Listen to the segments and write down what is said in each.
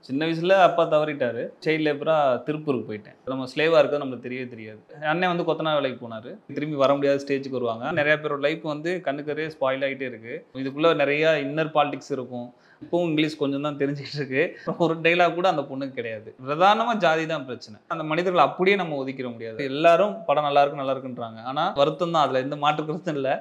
சின்ன வயசுல அப்பா தவறிட்டாரு சைல்ட் லேபரா திருப்பூருக்கு போயிட்டேன் நம்ம ஸ்லேவா இருக்கிறது நம்மளுக்கு தெரியவே தெரியாது அண்ணன் வந்து கொத்தனார் வேலைக்கு போனாரு திரும்பி வர முடியாத ஸ்டேஜுக்கு வருவாங்க நிறைய பேரோட லைஃப் வந்து கண்ணுக்கரே ஸ்பாயில் ஆகிட்டே இருக்கு இதுக்குள்ள நிறைய இன்னர் பாலிடிக்ஸ் இருக்கும் இப்போவும் இங்கிலீஷ் கொஞ்சம் தான் தெரிஞ்சுக்கிட்டு இருக்கு ஒரு டைலாக் கூட அந்த பொண்ணுக்கு கிடையாது பிரதானமா ஜாதி தான் பிரச்சனை அந்த மனிதர்களை அப்படியே நம்ம ஒதுக்கிட முடியாது எல்லாரும் படம் நல்லா இருக்கு நல்லா இருக்குன்றாங்க ஆனா வருத்தம் தான் அதுல எந்த மாற்று கருத்தும் இல்லை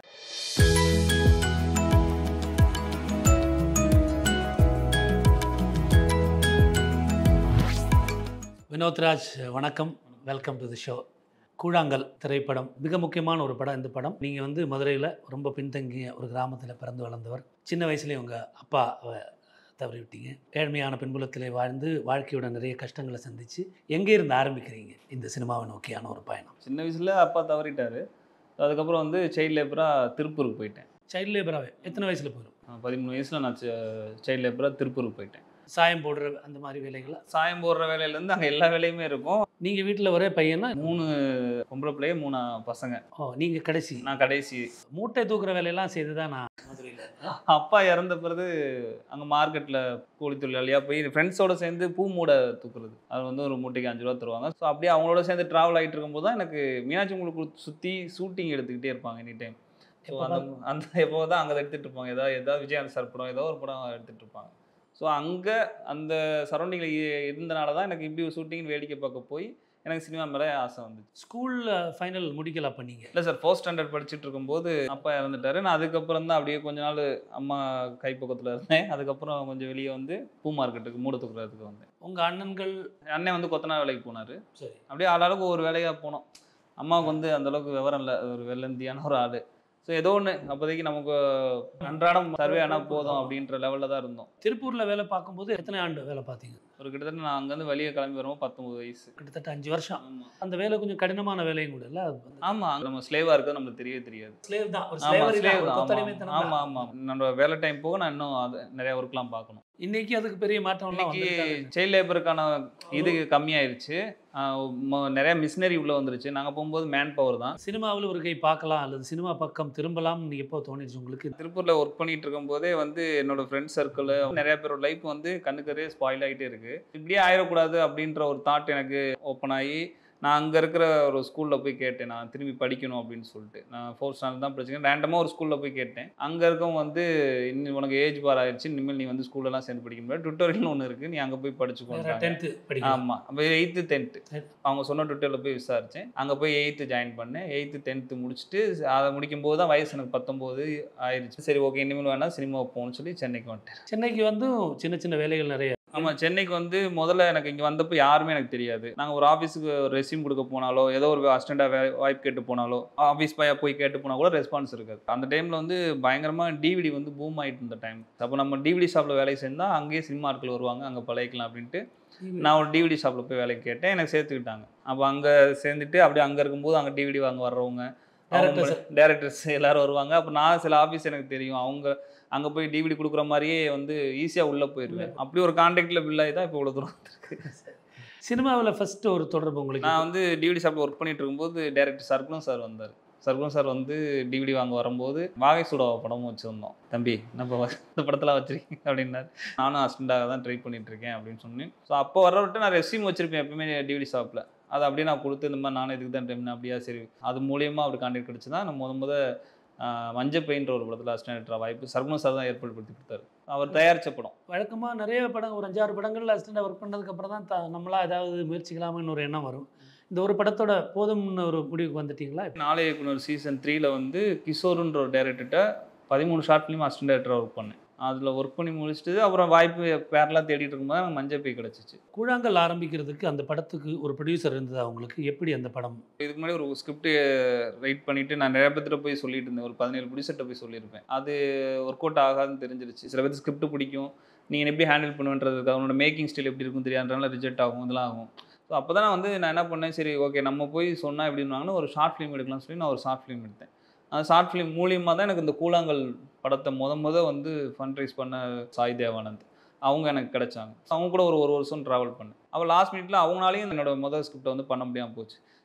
வினோத்ராஜ் வணக்கம் வெல்கம் டு தி ஷோ கூழாங்கல் திரைப்படம் மிக முக்கியமான ஒரு படம் இந்த படம் நீங்கள் வந்து மதுரையில் ரொம்ப பின்தங்கிய ஒரு கிராமத்தில் பிறந்து வளர்ந்தவர் சின்ன வயசுலேயே உங்கள் அப்பா தவறி விட்டீங்க ஏழ்மையான பின்புலத்திலே வாழ்ந்து வாழ்க்கையோட நிறைய கஷ்டங்களை சந்தித்து எங்கே இருந்து ஆரம்பிக்கிறீங்க இந்த சினிமாவை நோக்கியான ஒரு பயணம் சின்ன வயசுல அப்பா தவறிட்டாரு அதுக்கப்புறம் வந்து சைல்ட் லேபரா திருப்பூருக்கு போயிட்டேன் சைல்டு லேபராகவே எத்தனை வயசில் போயிடும் நான் பதிமூணு வயசுல நான் சைல்ட் லேபரா திருப்பூருக்கு போயிட்டேன் சாயம் போடுற அந்த மாதிரி வேலைகளா சாயம் போடுற வேலையில இருந்து அங்க எல்லா வேலையுமே இருக்கும் நீங்கள் வீட்டில் ஒரே பையனா மூணு பொம்பளை பிள்ளைய மூணு பசங்க ஓ நீங்கள் கடைசி நான் கடைசி மூட்டை தூக்குற வேலையெல்லாம் செய்து தான் நான் மதுரையில் அப்பா இறந்த பிறகு அங்க மார்க்கெட்ல கூலி தொழிலாளியா போய் ஃப்ரெண்ட்ஸோட சேர்ந்து பூ மூடை தூக்குறது அது வந்து ஒரு மூட்டைக்கு அஞ்சு ரூபா தருவாங்க ஸோ அப்படியே அவங்களோட சேர்ந்து டிராவல் ஆகிட்டு இருக்கும்போது தான் எனக்கு மீனாட்சி உங்களுக்கு சுற்றி ஷூட்டிங் எடுத்துக்கிட்டே இருப்பாங்க எனி டைம் ஸோ அந்த அந்த எப்போ தான் அங்கே எடுத்துகிட்டு இருப்பாங்க ஏதாவது ஏதாவது விஜயகாந்த் சார் படம் ஏதோ ஒரு படம் எடுத்துகிட்டு இருப்பாங்க ஸோ அங்கே அந்த சரௌண்டிங்கில் இருந்தனால தான் எனக்கு இப்படி ஒரு ஷூட்டிங் வேடிக்கை பார்க்க போய் எனக்கு சினிமா மேலே ஆசை வந்துச்சு ஸ்கூலில் ஃபைனல் முடிக்கல பண்ணீங்க இல்லை சார் ஃபோர்த் ஸ்டாண்டர்ட் படிச்சுட்டு இருக்கும்போது அப்பா இறந்துட்டாரு நான் அதுக்கப்புறம் தான் அப்படியே கொஞ்ச நாள் அம்மா கைப்பக்கத்தில் இருந்தேன் அதுக்கப்புறம் கொஞ்சம் வெளியே வந்து பூ மார்க்கெட்டுக்கு மூட தூக்குறதுக்கு வந்தேன் உங்கள் அண்ணன்கள் அண்ணன் வந்து கொத்தனார் வேலைக்கு போனார் சரி அப்படியே ஆளாளுக்கு ஒரு வேலையாக போனோம் அம்மாவுக்கு வந்து அந்த அளவுக்கு விவரம் இல்லை ஒரு வெள்ளந்தியான ஒரு ஆள் ஸோ ஏதோ ஒன்று அப்போதைக்கு நமக்கு அன்றாடம் சர்வே ஆனால் போதும் அப்படின்ற லெவலில் தான் இருந்தோம் திருப்பூரில் வேலை பார்க்கும்போது எத்தனை ஆண்டு வேலை பார்த்தீங்க ஒரு கிட்டத்தட்ட நான் அங்கேருந்து வெளியே கிளம்பி வரும்போது பத்தொம்பது வயசு கிட்டத்தட்ட அஞ்சு வருஷம் ஆமாம் அந்த வேலை கொஞ்சம் கடினமான வேலையும் கூட இல்லை ஆமாம் நம்ம ஸ்லேவாக இருக்கிறது நம்மளுக்கு தெரியவே தெரியாது ஸ்லேவ் தான் ஒரு ஆமா, slavery தான், slave ஒரு தான். கொத்தடிமைத்தனம் ஆமா தான். ஆமா நம்ம வேலை டைம் போக நான் இன்னும் அது நிறைய ஒர்க்லாம் பார்க்கணும் இன்னைக்கு அதுக்கு பெரிய மாற்றம் எல்லாம் இன்னைக்கு வந்திருக்காது. சைல்ட் லேபருக்கான இது கம்மியாயிருச்சு ஆஹ் ம- நிறைய மிஷினரி உள்ள வந்துருச்சு நாங்க போகும்போது மேன் பவர் தான் சினிமாவில் ஒரு கை பார்க்கலாம் அல்லது சினிமா பக்கம் திரும்பலாம் நீங்க எப்போ தோணிடுச்சு உங்களுக்கு திருப்பூர்ல ஒர்க் பண்ணிட்டு இருக்கும் போதே வந்து என்னோட ஃப்ரெண்ட் சர்க்கிள் நிறைய பேரோட லைஃப் வந்து கண்ணுக்கரே ஸ்பாயில் ஆகிட்டே இருக்கு இப்படியே ஆயிடக்கூடாது அப்படின்ற ஒரு தாட் எனக்கு ஓப்பன் ஆகி நான் அங்கே இருக்கிற ஒரு ஸ்கூலில் போய் கேட்டேன் நான் திரும்பி படிக்கணும் அப்படின்னு சொல்லிட்டு நான் ஃபோர்த் ஸ்டாண்டர்ட் தான் படிச்சிருக்கேன் ரேண்டமாக ஒரு ஸ்கூலில் போய் கேட்டேன் அங்கே இருக்கவங்க வந்து இன்னும் உனக்கு ஏஜ் பார் ஆயிடுச்சு இனிமேல் நீ வந்து ஸ்கூல்லலாம் சேர்ந்து படிக்க முடியாது டுட்டோரியல்னு ஒன்று இருக்குது நீ அங்கே போய் படிச்சுக்கோங்க டென்த்து படிக்கலாம் ஆமாம் அப்போ எயித்து டென்த்து Tenth. அவங்க சொன்ன டுட்டோரில் போய் விசாரித்தேன் அங்கே போய் எயித்து ஜாயின் பண்ணேன் எயித்து டென்த்து முடிச்சுட்டு அதை முடிக்கும் போது தான் வயசு எனக்கு பத்தொம்போது ஆயிடுச்சு சரி ஓகே இனிமேல் வேணா சினிமா போகணும்னு சொல்லி சென்னைக்கு வந்துட்டேன் சென்னைக்கு வந்து சின்ன சின்ன வேலைகள் நிறைய ஆமாம் சென்னைக்கு வந்து முதல்ல எனக்கு இங்கே வந்தப்போ யாருமே எனக்கு தெரியாது நாங்கள் ஒரு ஆஃபீஸுக்கு ரெஸ்யூம் கொடுக்க போனாலோ ஏதோ ஒரு அசிஸ்டண்ட்டாக வே வாய்ப்பு கேட்டு போனாலோ ஆஃபீஸ் பையா போய் கேட்டு போனால் கூட ரெஸ்பான்ஸ் இருக்காது அந்த டைமில் வந்து பயங்கரமாக டிவிடி வந்து பூம் ஆகிட்டு இருந்த டைம் அப்போ நம்ம டிவிடி ஷாப்பில் வேலை செஞ்சால் அங்கேயே சினிமா ஆட்கள் வருவாங்க அங்கே பழகிக்கலாம் அப்படின்ட்டு நான் ஒரு டிவிடி ஷாப்பில் போய் வேலைக்கு கேட்டேன் எனக்கு சேர்த்துக்கிட்டாங்க அப்போ அங்கே சேர்ந்துட்டு அப்படியே அங்கே இருக்கும்போது அங்கே டிவிடி வாங்க வர்றவங்க Directors. டேரக்டர்ஸ் எல்லாரும் வருவாங்க அப்போ நான் சில ஆஃபீஸ் எனக்கு தெரியும் அவங்க அங்கே போய் டிவிடி கொடுக்குற மாதிரியே வந்து ஈஸியாக உள்ளே போயிடுவேன் அப்படி ஒரு கான்டாக்டில் பில் ஆகி தான் இப்போ இவ்வளோ தூரம் வந்திருக்கு சினிமாவில் ஃபர்ஸ்ட் ஒரு தொடர்பு உங்களுக்கு நான் வந்து டிவிடி ஷாப்பில் ஒர்க் பண்ணிட்டு இருக்கும்போது டேரக்டர் சர்க்குலம் சார் வந்தார் சர்க்குலம் சார் வந்து டிவிடி வாங்க வரும்போது வாகை சுடாவா படமும் வச்சுருந்தோம் தம்பி நம்ம இந்த படத்தில் வச்சிருக்கீங்க அப்படின்னாரு நானும் அசிஸ்டண்டாக தான் ட்ரை பண்ணிட்டு இருக்கேன் அப்படின்னு சொன்னேன் ஸோ அப்போ வரவிட்டு நான் ரெஸ்யூம் வச்சிருப்பேன் எப்பவுமே டிவிடி ஷாப்பில் அதை அப்படியே நான் கொடுத்து இந்த மாதிரி நானும் இதுக்கு தான் டைம் அப்படியா சரி அது மூலியமாக அப்படி கான்டாக்ட் கிடச்சி தான் நான் முத முத ஆஹ், மஞ்சள் பெயின்ற ஒரு படத்தில் அசிஸ்டன்ட் வாய்ப்பு சர்க்குலம் சார் தான் ஏற்படுத்தி கொடுத்தாரு அவர் தயாரித்த படம் வழக்கமாக நிறைய படம் ஒரு அஞ்சாறு படங்கள்ல அசிஸ்டண்டாக ஒர்க் பண்ணதுக்கப்புறம் தான் த- நம்மளா ஏதாவது முயற்சிக்கலாமான்னு ஒரு எண்ணம் வரும் இந்த ஒரு படத்தோட போதும்னு ஒரு முடிவுக்கு வந்துட்டீங்களா நாளை இயக்குனர் சீசன் த்ரீல வந்து கிஷோருன்ற ஒரு டேரக்டர்கிட்ட பதிமூணு ஷார்ட் ஃபிலிம் அசிஸ்டன்ட் டேரக்டராக ஒர்க் பண்ணேன் அதில் ஒர்க் பண்ணி முடிச்சுட்டு அப்புறம் வாய்ப்பு பேரெல்லாம் தேடிட்டு இருக்கும்போது எனக்கு மஞ்சள் பை கிடச்சிச்சு கூழாங்கல் ஆரம்பிக்கிறதுக்கு அந்த படத்துக்கு ஒரு ப்ரொடியூசர் இருந்தது அவங்களுக்கு எப்படி அந்த படம் இதுக்கு முன்னாடி ஒரு ஸ்கிரிப்ட் ரைட் பண்ணிட்டு நான் நிறைய பேர்கிட்ட போய் சொல்லிட்டு இருந்தேன் ஒரு பதினேழு ப்ரொடியூசர்கிட்ட போய் சொல்லியிருப்பேன் அது ஒர்க் அவுட் ஆகாதுன்னு தெரிஞ்சிருச்சு சில பேர் ஸ்கிரிப்ட் பிடிக்கும் நீங்கள் எப்படி ஹேண்டில் பண்ணுன்றதுக்கு அவனோட மேக்கிங் ஸ்டைல் எப்படி இருக்கும் தெரியாதனால ரிஜெக்ட் ஆகும் இதெல்லாம் ஆகும் ஸோ அப்போ தான் நான் வந்து நான் என்ன பண்ணேன் சரி ஓகே நம்ம போய் சொன்னால் எப்படின்னு ஒரு ஷார்ட் ஃபிலிம் எடுக்கலாம்னு சொல்லி நான் ஒரு ஷார்ட் ஃபிலிம் எடுத்தேன் அந்த ஷார்ட் ஃபிலிம் மூலியமாக தான் எனக்கு இந்த கூழாங்கல் படத்தை முத முத வந்து ஃபண்ட் ரைஸ் பண்ண சாய் தேவானந்த் அவங்க எனக்கு கிடைச்சாங்க அவங்க கூட ஒரு ஒரு வருஷம் ட்ராவல் பண்ணேன் அவள் லாஸ்ட் மினிட்ல அவங்களாலையும் என்னோட முதல் ஸ்கிரிப்டை வந்து பண்ண முடியாமல் போச்சு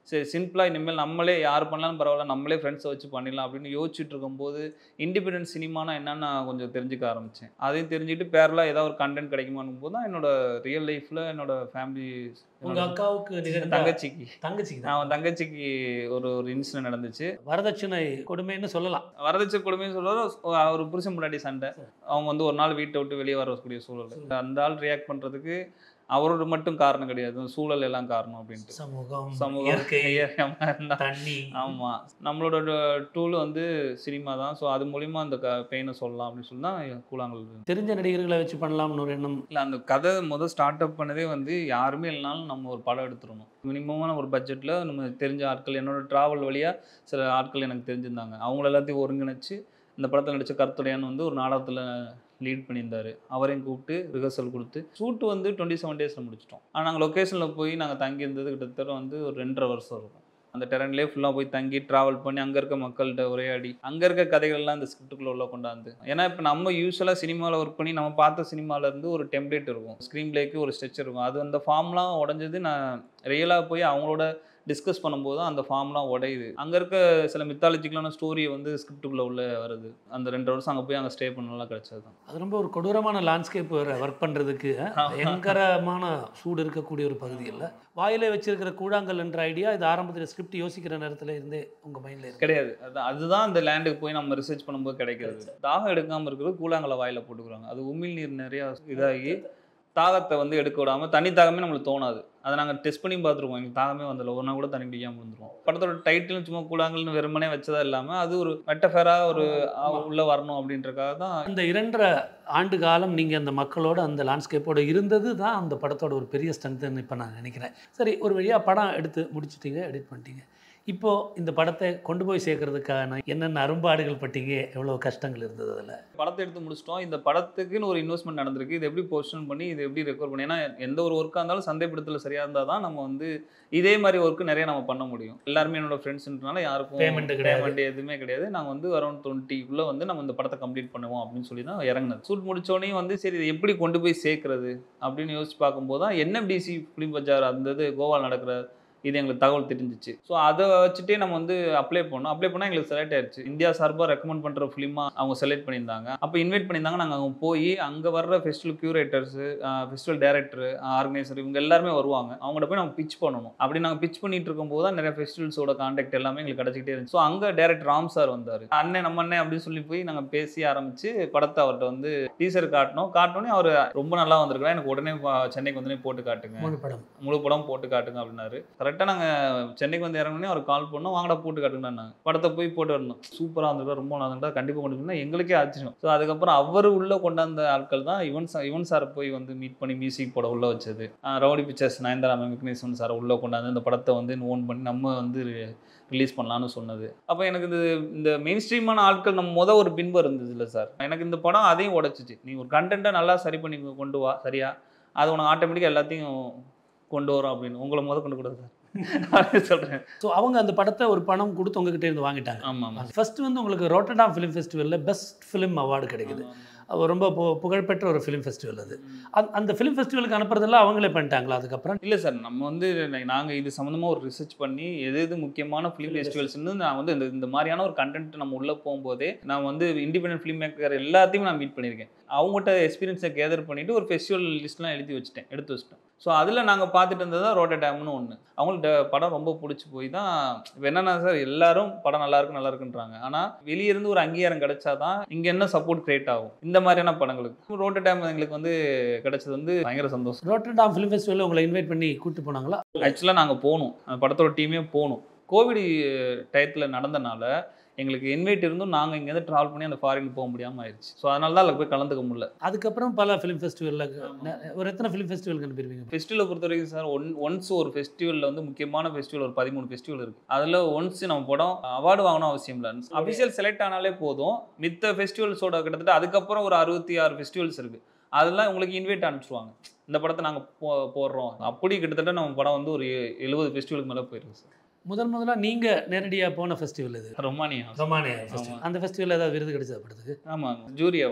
சரி சிம்பிளாக இனிமேல் நம்மளே யார் பண்ணலாலும் பரவாயில்ல நம்மளே ஃப்ரெண்ட்ஸை வச்சு பண்ணிடலாம் அப்படின்னு யோசிச்சுட்டு இருக்கும்போது இண்டிபெண்டன்ஸ் சினிமானா என்னன்னு நான் கொஞ்சம் தெரிஞ்சுக்க ஆரம்பித்தேன் அதையும் தெரிஞ்சுட்டு பேரலாக ஏதாவது ஒரு கண்டென்ட் கிடைக்குமான்னு போது தான் என்னோட ரியல் லைஃப்பில் என்னோட ஃபேமிலி உங்க அக்காவுக்கு நிகழ்ந்த தங்கச்சிக்கு தங்கச்சிக்கு தான் நான் தங்கச்சிக்கு ஒரு ஒரு இன்சிடென்ட் நடந்துச்சு வரதட்சணை கொடுமைன்னு சொல்லலாம் வரதட்சணை கொடுமைன்னு சொல்றது அவர் புருஷன் முன்னாடி சண்டை அவங்க வந்து ஒரு நாள் வீட்டை விட்டு வெளியே வரக்கூடிய சூழல் அந்த ஆள் ரியாக்ட் பண்றதுக்கு அவரோட மட்டும் காரணம் கிடையாது சூழல் எல்லாம் காரணம் அப்படின்ட்டு சமூகம் சமூகம் இயற்கை இயற்கையாம இருந்தா- தண்ணி ஆமா நம்மளோட டூல் வந்து சினிமா தான் ஸோ அது மூலியமா அந்த பெயினை சொல்லலாம் அப்படின்னு சொல்லி தான் கூழாங்கல் தெரிஞ்ச நடிகர்களை வச்சு பண்ணலாம்னு ஒரு எண்ணம் இல்லை அந்த கதை முதல் ஸ்டார்ட் அப் பண்ணதே வந்து யாருமே இல்லைனாலும் நம்ம ஒரு படம் எடுத்துடணும் மினிமமான ஒரு பட்ஜெட்டில் நம்ம தெரிஞ்ச ஆட்கள் என்னோட ட்ராவல் வழியாக சில ஆட்கள் எனக்கு தெரிஞ்சிருந்தாங்க அவங்கள எல்லாத்தையும் ஒருங்கிணைச்சு இந்த படத்தில் நடித்த கருத்துடையான்னு வந்து ஒரு நாடகத்தில் லீட் பண்ணியிருந்தாரு அவரையும் கூப்பிட்டு ரிஹர்சல் கொடுத்து ஷூட் வந்து டுவெண்ட்டி செவன் டேஸில் முடிச்சிட்டோம் ஆனால் நாங்கள் லொக்கேஷனில் போய் நாங்கள் தங்கியிருந்தது கிட்டத்தட்ட வந்து ஒரு ரெண்டரை வருஷம் இருக்கும் அந்த டெரன்லேயே ஃபுல்லாக போய் தங்கி ட்ராவல் பண்ணி அங்கே இருக்க மக்கள்கிட்ட உரையாடி அங்கே இருக்க கதைகள்லாம் இந்த ஸ்கிரிப்டுக்குள்ள உள்ள கொண்டாந்து ஏன்னா இப்போ நம்ம யூஸ்வலாக சினிமாவில் ஒர்க் பண்ணி நம்ம பார்த்த சினிமால இருந்து ஒரு டெம்ப்ளேட் இருக்கும் ஸ்க்ரீன் பிளேக்கு ஒரு ஸ்ட்ரெச் இருக்கும் அது அந்த ஃபார்ம்லாம் உடஞ்சது நான் ரியலாக போய் அவங்களோட டிஸ்கஸ் பண்ணும்போது தான் அந்த ஃபார்ம்லாம் உடையுது அங்கே இருக்க சில மித்தாலஜிக்கலான ஸ்டோரியை வந்து ஸ்கிரிப்டுக்குள்ளே உள்ள வருது அந்த ரெண்டு வருஷம் அங்கே போய் அங்கே ஸ்டே பண்ணலாம் கிடைச்சது தான் அது ரொம்ப ஒரு கொடூரமான லேண்ட்ஸ்கேப் ஒர்க் பண்ணுறதுக்கு பயங்கரமான சூடு இருக்கக்கூடிய ஒரு பகுதி இல்லை வாயிலே வச்சிருக்கிற கூழாங்கல் என்ற ஐடியா இது ஆரம்பத்தில் ஸ்கிரிப்ட் யோசிக்கிற நேரத்தில் இருந்தே உங்கள் மைண்டில் இருக்கு கிடையாது அதான் அதுதான் அந்த லேண்டுக்கு போய் நம்ம ரிசர்ச் பண்ணும்போது கிடைக்கிறது தாகம் எடுக்காமல் இருக்கிறது கூழாங்கலை வாயில போட்டுக்கிறாங்க அது உமிழ் நீர் நிறையா இதாகி தாகத்தை வந்து எடுக்க விடாம தண்ணி தாகமே நம்மளுக்கு தோணாது அதை நாங்கள் டெஸ்ட் பண்ணி பார்த்துருக்கோம் எங்களுக்கு தாகமே வந்ததில்ல ஒரு நாள் கூட தண்ணி குடிக்காமல் வந்துருவோம் படத்தோட டைட்டிலும் சும்மா கூழாங்கல்னு வெறுமனே வச்சதா இல்லாமல் அது ஒரு மெட்டஃபேராக ஒரு ஆ, உள்ள வரணும் அப்படின்றக்காக தான் அந்த இரண்டரை ஆண்டு காலம் நீங்கள் அந்த மக்களோட அந்த லேண்ட்ஸ்கேப்போட இருந்தது தான் அந்த படத்தோட ஒரு பெரிய ஸ்ட்ரென்த்துன்னு இப்போ நான் நினைக்கிறேன் சரி ஒரு வழியாக படம் எடுத்து முடிச்சிட்டீங்க எடிட் பண்ணிட்டீங்க இப்போது இந்த படத்தை கொண்டு போய் சேர்க்கறதுக்கான என்னென்ன அரும்பாடுகள் பட்டீங்க எவ்வளோ கஷ்டங்கள் இருந்தது அதில் படத்தை எடுத்து முடிச்சிட்டோம் இந்த படத்துக்குன்னு ஒரு இன்வெஸ்ட்மெண்ட் நடந்திருக்கு இது எப்படி பொசிஷன் பண்ணி இது எப்படி ரெக்கவர் பண்ணி ஏன்னா எந்த ஒரு ஒர்க்காக இருந்தாலும் சந்தைப்படுத்தல சரியாக இருந்தால் தான் நம்ம வந்து இதே மாதிரி ஒர்க்கு நிறைய நம்ம பண்ண முடியும் எல்லாருமே என்னோட ஃப்ரெண்ட்ஸ்ன்றனால யாருக்கும் Payment கிடையாது. பேமெண்ட் எதுவுமே கிடையாது நாங்கள் வந்து அரௌண்ட் டுவெண்ட்டிக்குள்ளே வந்து நம்ம இந்த படத்தை கம்ப்ளீட் பண்ணுவோம் அப்படின்னு சொல்லி தான் இறங்குனது ஷூட் முடிச்சோடனே வந்து சரி இதை எப்படி கொண்டு போய் சேர்க்கறது அப்படின்னு யோசிச்சு பார்க்கும்போது தான் என்எஃப்டிசி ஃபிலிம் பஜார் அந்த இது கோவால் நடக்கிற இது எங்களுக்கு தகவல் தெரிஞ்சிச்சு ஸோ அதை வச்சுட்டே நம்ம வந்து அப்ளை பண்ணோம் அப்ளை பண்ணால் எங்களுக்கு செலக்ட் ஆயிடுச்சு இந்தியா சார்பாக ரெக்கமெண்ட் பண்ணுற ஃபிலிமாக அவங்க செலக்ட் பண்ணியிருந்தாங்க அப்போ இன்வைட் பண்ணியிருந்தாங்க நாங்கள் அங்கே போய் அங்கே வர்ற festival curators festival director organiser இவங்க எல்லாருமே வருவாங்க அவங்கள்ட்ட போய் நம்ம பிச் பண்ணணும் அப்படி நாங்கள் பிச் பண்ணிட்டு இருக்கும்போது தான் நிறைய ஃபெஸ்டிவல்ஸோட காண்டாக்ட் எல்லாமே எங்களுக்கு கிடச்சிக்கிட்டே இருந்துச்சு ஸோ அங்கே டேரக்டர் ராம் சார் வந்தார் அண்ணன் நம்ம அண்ணன் அப்படின்னு சொல்லி போய் நாங்கள் பேசி ஆரம்பிச்சு படத்தை அவர்கிட்ட வந்து டீசர் காட்டினோம் காட்டினோன்னே அவர் ரொம்ப நல்லா வந்திருக்கலாம் எனக்கு உடனே பா- சென்னைக்கு வந்து போட்டு காட்டுங்க முழு படம் முழு படம் போட்டு காட்டுங்க அப்படின்னாரு கரெக்டாக நாங்கள் சென்னைக்கு வந்து இறங்கினே அவர் கால் பண்ணோம் வாங்கடா போட்டு காட்டுங்கன்னாங்க படத்தை போய் போட்டு வரணும் சூப்பராக இருந்திருக்கா ரொம்ப நல்லா இருந்தா கண்டிப்பாக கொண்டு போனா எங்களுக்கே ஆச்சரியம் ஸோ அதுக்கப்புறம் அவர் உள்ளே கொண்டாந்த ஆட்கள் தான் யுவன் சார் யுவன் சாரை போய் வந்து மீட் பண்ணி மியூசிக் போட உள்ளே வச்சது ஆஹ் ரவுடி பிக்சர்ஸ் நயன்தாரா மெக்னேஸ்வன் சாரை உள்ளே கொண்டாந்து இந்த படத்தை வந்து ஓன் பண்ணி நம்ம வந்து ரிலீஸ் பண்ணலாம்னு சொன்னது அப்போ எனக்கு இது இந்த மெயின் ஸ்ட்ரீமான ஆட்கள் நம்ம முத ஒரு பின்பு இருந்தது இல்லை சார் எனக்கு இந்த படம் அதையும் உடைச்சிச்சு நீ ஒரு கண்டென்ட்டை நல்லா சரி பண்ணி கொண்டு வா சரியா அது உனக்கு ஆட்டோமேட்டிக்காக எல்லாத்தையும் கொண்டு வரோம் அப்படின்னு உங்களை முத கொண்டு கூட சார் சொல்கிறேன் ஸோ அவங்க அந்த படத்தை ஒரு பணம் கொடுத்து உங்ககிட்ட இருந்து வாங்கிட்டாங்க ஆமாம் ஆமாம் ஃபர்ஸ்ட் வந்து உங்களுக்கு ரோட்டர்டாம் ஃபிலிம் ஃபெஸ்டிவலில் பெஸ்ட் ஃபிலிம் அவார்டு கிடைக்குது அது ரொம்ப பு புகழ்பெற்ற ஒரு ஃபிலிம் ஃபெஸ்டிவல் அது அந்த- அந்த ஃபிலிம் ஃபெஸ்டிவலுக்கு அனுப்புறதெல்லாம் அவங்களே பண்ணிட்டாங்களா அதுக்கப்புறம் இல்லை சார் நம்ம வந்து நாங்கள் இது சம்மந்தமாக ஒரு ரிசர்ச் பண்ணி எது எது முக்கியமான ஃபிலிம் ஃபெஸ்டிவல்ஸ்னு நான் வந்து இந்த இந்த மாதிரியான ஒரு கண்டென்ட் நம்ம உள்ளே போகும்போதே நான் வந்து இண்டிபெண்டன்ட் ஃபிலிம் மேக்கர் எல்லாத்தையும் நான் மீட் பண்ணியிருக்கேன் அவங்ககிட்ட எக்ஸ்பீரியன்ஸை கேதர் பண்ணிவிட்டு ஒரு ஃபெஸ்டிவல் லிஸ்ட்லாம் எழுதி வச்சுட்டேன் எடுத்து வச்சுட்டேன் ஸோ அதில் நாங்கள் பார்த்துட்டு இருந்தது தான் ரோட்ட டேம்னு ஒன்று அவங்கள்ட்ட படம் ரொம்ப பிடிச்சி போய் தான் இப்போ என்னன்னா சார் எல்லாரும் படம் நல்லா இருக்கு நல்லா இருக்குன்றாங்க ஆனால் வெளியே இருந்து ஒரு அங்கீகாரம் கிடைச்சாதான் இங்கே என்ன சப்போர்ட் கிரியேட் ஆகும் இந்த மாதிரியான படங்களுக்கு ரோட்ட டேம் எங்களுக்கு வந்து கிடைச்சது வந்து பயங்கர சந்தோஷம் ரோட்டர்டாம் ஃபிலிம் ஃபெஸ்டிவலில் உங்களை இன்வைட் பண்ணி கூப்பிட்டு போனாங்களா ஆக்சுவலாக நாங்கள் போகணும் அந்த படத்தோட டீமே போகணும் கோவிட் டயத்தில் நடந்தனால எங்களுக்கு இன்வைட் இருந்தும் நாங்கள் இங்கேருந்து ட்ராவல் பண்ணி அந்த ஃபாரின் போக முடியாமல் ஆயிடுச்சு ஸோ அதனால தான் அதில் போய் கலந்துக்க முடியல அதுக்கப்புறம் பல ஃபிலிம் ஃபெஸ்டிவலில் ஒரு எத்தனை ஃபிலிம் ஃபெஸ்டிவலுக்கு அனுப்பிடுவீங்க ஃபெஸ்டிவலை பொறுத்த வரைக்கும் சார் ஒன் ஒன்ஸ் ஒரு ஃபெஸ்டிவலில் வந்து முக்கியமான ஃபெஸ்டிவல் ஒரு பதிமூணு ஃபெஸ்டிவல் இருக்குது அதில் ஒன்ஸ் நம்ம படம் அவார்டு வாங்கணும் அவசியம் இல்லை அஃபிஷியல் செலக்ட் ஆனாலே போதும் மித்த ஃபெஸ்டிவல்ஸோட கிட்டத்தட்ட அதுக்கப்புறம் ஒரு அறுபத்தி ஆறு ஃபெஸ்டிவல்ஸ் இருக்குது அதெல்லாம் உங்களுக்கு இன்வைட் அனுப்பிச்சிடுவாங்க இந்த படத்தை நாங்கள் போ போடுறோம் அப்படி கிட்டத்தட்ட நம்ம படம் வந்து ஒரு எழுபது ஃபெஸ்டிவலுக்கு மேலே போயிருக்கு சார் முதல் முதலாக நீங்கள் நேரடியாக போன ஃபெஸ்டிவல் இது ரொமானியா ரொமானியா ஃபெஸ்டிவல் அந்த ஃபெஸ்டிவலில் ஏதாவது விருது கிடைச்சது படத்துக்கு ஆமாங்க jury award